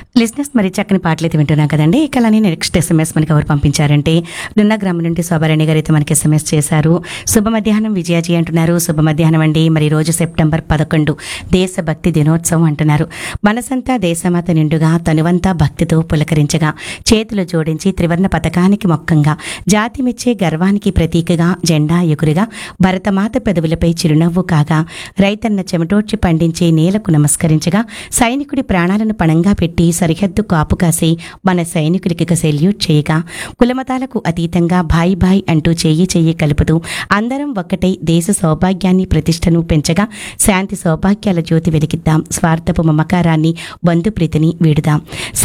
లిజినెస్ మరి చక్కని పాటలు అయితే వింటున్నాం కదండి ఇక అలానే నెక్స్ట్ ఎస్ఎంఎస్ మనకి ఎవరు పంపించారంటే గ్రామం నుండి శోభారాణి గారు అయితే మనకి ఎస్ఎంఎస్ చేశారు శుభ మధ్యాహ్నం విజయాజీ అంటున్నారు శుభ మధ్యాహ్నం అండి మరి రోజు సెప్టెంబర్ పదకొండు దేశభక్తి దినోత్సవం అంటున్నారు మనసంతా దేశమాత నిండుగా తనువంతా భక్తితో పులకరించగా చేతులు జోడించి త్రివర్ణ పథకానికి మొక్కంగా జాతి మెచ్చే గర్వానికి ప్రతీకగా జెండా ఎగురుగా భరతమాత పెదవులపై చిరునవ్వు కాగా రైతన్న చెమటోడ్చి పండించే నేలకు నమస్కరించగా సైనికుడి ప్రాణాలను పణంగా పెట్టి సరిహద్దు కాపు కాసి మన సైనికుడికి సెల్యూట్ చేయగా కులమతాలకు అతీతంగా భాయ్ భాయ్ అంటూ చెయ్యి చెయ్యి కలుపుతూ అందరం ఒక్కటై దేశ సౌభాగ్యాన్ని ప్రతిష్టను పెంచగా శాంతి సౌభాగ్యాల జ్యోతి వెలిగిద్దాం స్వార్థపు మమకారాన్ని బంధుప్రీతిని వీడుదాం